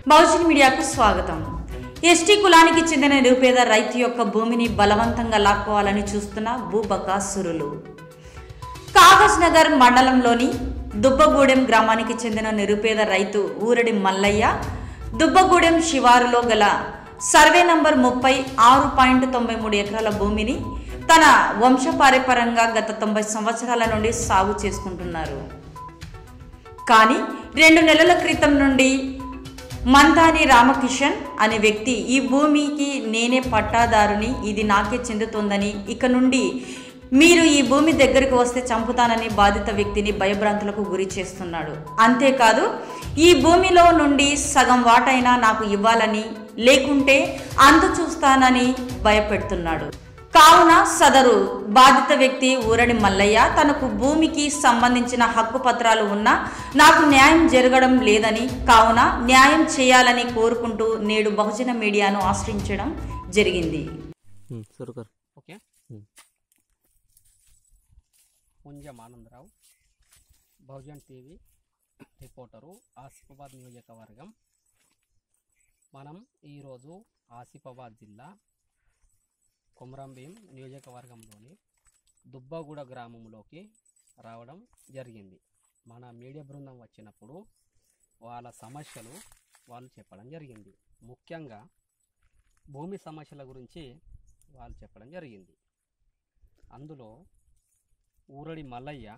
బహుజన్ మీడియాకు స్వాగతం ఎస్టీ కులానికి చెందిన నిరుపేద రైతు యొక్క భూమిని బలవంతంగా లాక్కోవాలని చూస్తున్న భూబకాసురులు కాగజ్ నగర్ మండలంలోని దుబ్బగూడెం గ్రామానికి చెందిన నిరుపేద రైతు ఊరడి మల్లయ్య దుబ్బగూడెం శివారులో గల సర్వే నంబర్ ముప్పై ఆరు పాయింట్ తొంభై మూడు ఎకరాల భూమిని తన వంశపారపరంగా గత తొంభై సంవత్సరాల నుండి సాగు చేసుకుంటున్నారు కానీ రెండు నెలల క్రితం నుండి మంతాని రామకిషన్ అనే వ్యక్తి ఈ భూమికి నేనే పట్టాదారుని ఇది నాకే చెందుతుందని ఇక నుండి మీరు ఈ భూమి దగ్గరకు వస్తే చంపుతానని బాధిత వ్యక్తిని భయభ్రాంతులకు గురి చేస్తున్నాడు అంతేకాదు ఈ భూమిలో నుండి సగం వాటైనా నాకు ఇవ్వాలని లేకుంటే అంత చూస్తానని భయపెడుతున్నాడు కావున సదరు బాధిత వ్యక్తి ఊరడి మల్లయ్య తనకు భూమికి సంబంధించిన హక్కు పత్రాలు ఉన్నా నాకు న్యాయం జరగడం లేదని కావున న్యాయం చేయాలని కోరుకుంటూ నేడు బహుజన మీడియాను ఆశ్రయించడం జరిగింది सुरू कर okay Punjam Anandarao Bahujan TV reporter Asifabad నియోజకవర్గం మనం ఈరోజు ఆసిఫాబాద్ జిల్లా కొమరంభీం నియోజకవర్గంలోని దుబ్బగూడ గ్రామంలోకి రావడం జరిగింది మన మీడియా బృందం వచ్చినప్పుడు వాళ్ళ సమస్యలు వాళ్ళు చెప్పడం జరిగింది ముఖ్యంగా భూమి సమస్యల గురించి వాళ్ళు చెప్పడం జరిగింది అందులో ఊరడి మల్లయ్య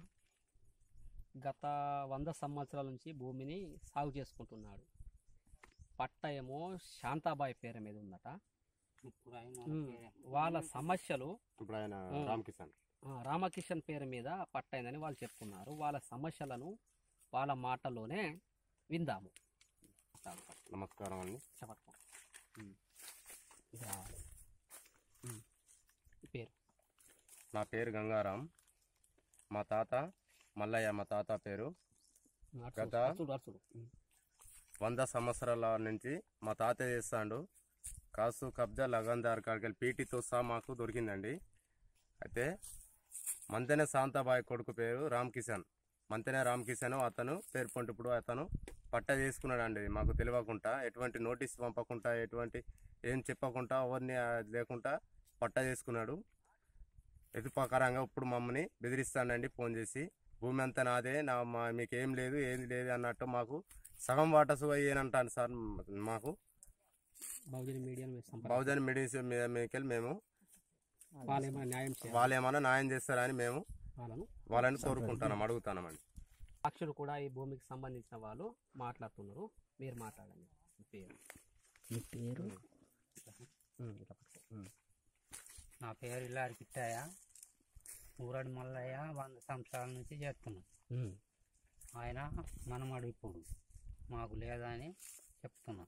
గత వంద సంవత్సరాల నుంచి భూమిని సాగు చేసుకుంటున్నాడు పట్ట ఏమో శాంతాబాయి పేరు మీద ఉందట ఉమ్, వాళ్ళ సమస్యలు ఇప్పుడు ఆయన ఉమ్. రామ్ కిసాన్ ఆ, రామకిషన్ పేరు మీద పట్ట అయిందని వాళ్ళు చెప్తున్నారు వాళ్ళ సమస్యలను వాళ్ళ మాటలోనే విందాము నమస్కారం అండి చెప్పట్టుకో ఉమ్. ఇది రావాలి ఉమ్. ఈ పేరు నా పేరు గంగారాం మా తాత మల్లయ్య మా తాత పేరు అటు గత- చూడు, అటు చూడు, అటు చూడు. ఉమ్. వంద సంవత్సరాల నుంచి మా తాత చేస్తాడు కాసు కబ్జా లగందార్ కాడికి పీటీతో సహా మాకు దొరికిందండి అయితే మంతెనే శాంతాబాయి కొడుకు పేరు రామ్ కిసాన్ మంతెనే రామ్ కిసాన్ అతను పేరు పొంటి ఇప్పుడు అతను పట్ట చేసుకున్నాడండి మాకు తెలియకుండా ఎటువంటి నోటీస్ పంపకుండా ఎటువంటి ఏం చెప్పకుండా ఎవరిని ఆ, లేకుండా పట్ట చేసుకున్నాడు ఎదుపకారంగా ఇప్పుడు మమ్మల్ని బెదిరిస్తానండి ఫోన్ చేసి భూమి అంతా నాదే నా మా మీకు ఏం లేదు ఏది లేదు అన్నట్టు మాకు సగం వాటసు అయ్యేనంటాను సార్ మాకు బహుజన మీడియాను మీరు సంప్రదించండి. బహుజన్ మెడిసిన్ మీకెళ్ళి మేము వాళ్ళు ఏమైనా న్యాయం చేయాలి వాళ్ళు ఏమైనా న్యాయం చేస్తారని మేము వాళ్ళను వాళ్ళని కోరుకుంటున్నాం అడుగుతున్నామండి సాక్షులు కూడా ఈ భూమికి సంబంధించిన వాళ్ళు మాట్లాడుతున్నారు మీరు మాట్లాడండి మీ పేరు మీ పేరు ఉమ్, ఇట్లా పట్టుకో. ఉమ్. నా పేరు ఇల్లారి కిట్టయ్య ఊరడి మల్లయ్య వంద సంవత్సరాల నుంచి చేస్తున్నాం ఉమ్. ఆయన మనమడు ఇప్పుడు మాకు లేదని చెప్తున్నాం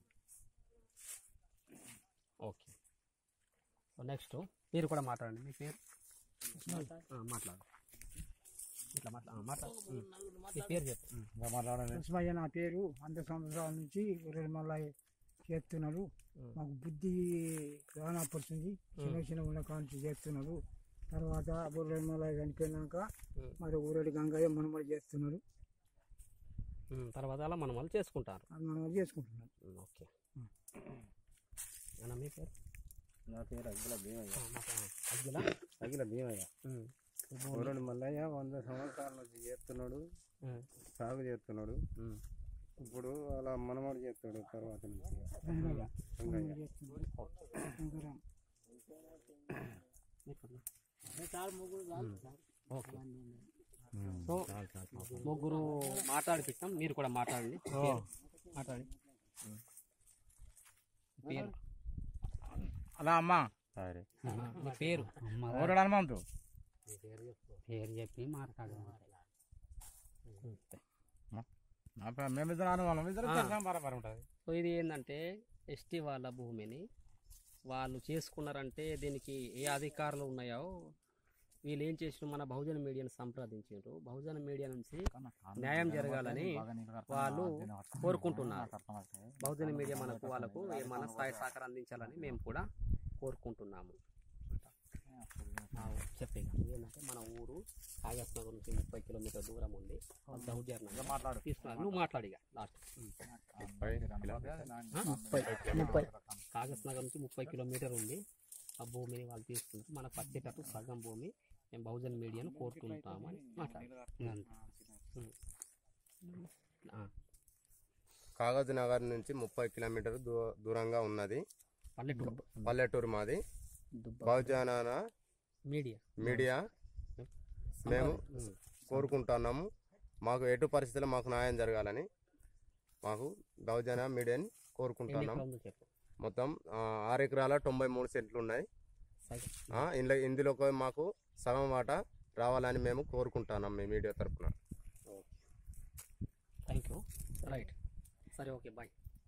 ఓకే సో నెక్స్ట్ మీరు కూడా మాట్లాడండి మీ పేరు ఆ, మాట్లాడు ఇట్లా మాట్లా ఆ, మాట్లాడు ఉమ్. మీ పేరు చెప్పు ఉమ్. కృష్ణయ్య నా పేరు వంద సంవత్సరాల నుంచి ఇరవై మళ్ళీ చేస్తున్నాడు ఉమ్. మాకు బుద్ధి రానపడుతుంది చిన్న చిన్న ఉన్న కాంచి చేస్తున్నాడు తర్వాత బుర్రెల మళ్ళీ చనిపోయినాక ఉమ్. మరి ఊరడి గంగయ్య మనమడి చేస్తున్నాడు ఉమ్, తర్వాత అలా మనం వాళ్ళు చేసుకుంటారు అది మనమడి చేసుకుంటున్నాడు ఉమ్, ఓకే అన్న మీ పేరు నా పేరు అగ్గుల భీమయ్య ఆ, మాట్లా- అఖిల? అగ్గుల భీమయ్య ఉమ్. ఊరుని మల్లయ్య వంద సంవత్సరాల నుంచి చేస్తున్నాడు ఉమ్. సాగు చేస్తున్నాడు ఉమ్. ఇప్పుడు అలా మనమడు చేస్తాడు తర్వాత నుంచి గంగయ్య గంగయ్య. మనమడి చేస్తున్నాడు శంకరం. ఓకే సో ముగ్గురు మాట్లాడిపిస్తాం మీరు కూడా మాట్లాడండి పేరు. మాట్లాడండి పేరు అలా అమ్మా సరే మీ పేరు ఓరడు హనుమంతు పేరు చెప్పి మాట్లాడదాం నా పే- మేమిద్దరం అనుమానం ఇద్దరు ఆ. తెలుసాం బరాబర్ ఉంటుంది సో ఇది ఏంటంటే ఎస్టీ వాళ్ళ భూమిని వాళ్ళు చేసుకున్నారంటే దీనికి ఏ అధికారులు ఉన్నాయో వీళ్ళు ఏం చేసిన మన బహుజన మీడియాను సంప్రదించారు బహుజన మీడియా నుంచి న్యాయం జరగాలని వాళ్ళు కోరుకుంటున్నారు. బహుజన మీడియా మనకు వాళ్ళకు ఏమైనా సహాయ సహకారం అందించాలని మేము కూడా కోరుకుంటున్నాము చెప్పే ఏంటంటే మన ఊరు కాగస్ నగర్ నుంచి ముప్పై కిలోమీటర్ దూరం ఉంది దౌర్జర్ నగర్ మాట్లాడు తీసుకున్నా నువ్వు మాట్లాడిగా లాస్ట్ ముప్పై ముప్పై కాగస్ నగర్ నుంచి ముప్పై కిలోమీటర్ ఉంది ఆ భూమిని వాళ్ళు తీసుకుంటారు మనకు వచ్చేటట్టు సగం భూమి మేము బహుజన్ మీడియాను కోరుకుంటామని మాట్లాడారు కాగజ్ నగర్ నుంచి ముప్పై కిలోమీటర్ దూ దూరంగా ఉన్నది పల్లెటూరు పల్లెటూరు మాది బహుజన మీడియా మీడియా మేము కోరుకుంటున్నాము మాకు ఎటు పరిస్థితుల్లో మాకు న్యాయం జరగాలని మాకు బహుజన మీడియాని ఎన్ని కోరుకుంటున్నాం ఎకరాలు ఉందో చెప్పు మొత్తం ఆ, ఆరు ఎకరాల తొంభై మూడు సెంట్లు ఉన్నాయి సగం ఆ, ఇందులో ఇందులో మాకు సగం వాట రావాలని మేము కోరుకుంటున్నాం మీ మీడియా తరఫున థ్యాంక్ యూ రైట్ సరే ఓకే బాయ్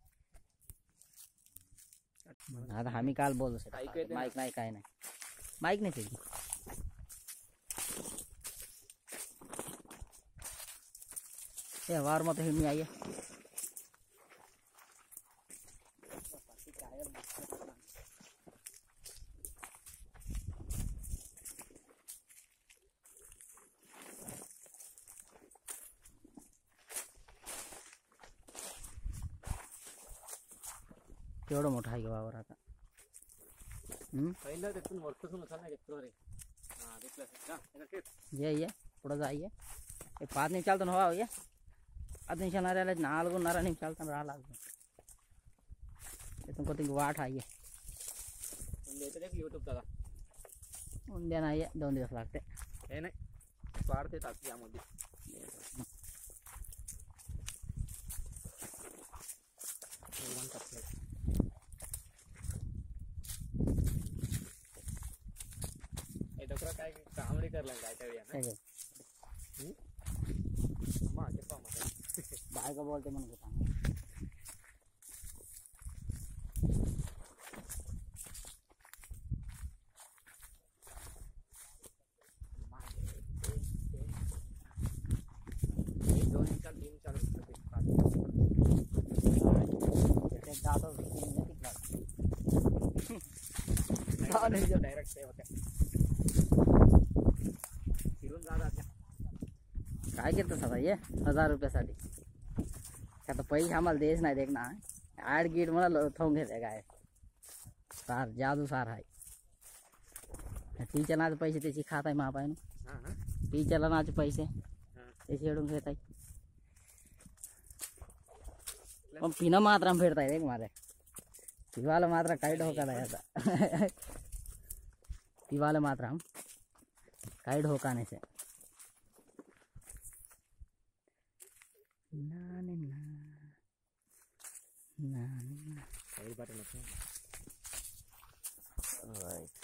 आता हामी काल बोल्दैछ माइक माइक आएन माइक नै थियो ए घरमा त हिँड्ने आइयो केवढं मोठं आहे वावर आता हम्म? ట్రైన్లో తెచ్చుకుని వర్క్స్ చాలా చెప్తున్నారు ये ये पुढं जा ये ఏ పాత నిమిషాలతో నువ్వు అయ్యా పది నిమిషాలు రాలేదు నాలుగున్నర నిమిషాలతో రాలేదు ఇతను కొద్దిగా వాట అయ్యే యూట్యూబ్ కదా ఉందేనా అయ్యే दोन दिवस लागते हे नाही वाढते टाकी यामध्ये one subscribe. हे डोकरा काय कामडी करला काय काय ना हे घे. అమ్మా చెప్పమ్మా बायका बोलते म्हणून सांग दोन निमिषात तीन चार ते जातो तिकडं. डायरेक्ट होते फिरून जातात काय केलं आता ये हजार रुपयासाठी आता पैसे आम्हाला देच नाही देख ना ॲड गीट मला थांबून घेते काय सार जादू सार आहे टीचर नाचे पैसे त्याची खात आहे माप आहे ना हां हां टीचरला नाचे पैसे त्याची हेडून घेत आहे पण पिणं मात्र फेडताय रे माझ्या पिवाला मात्र काही ढोका नाही आता पिवाला मात्र काही ढोका नाही से ना ने ना ना ने ना काही बटन Right.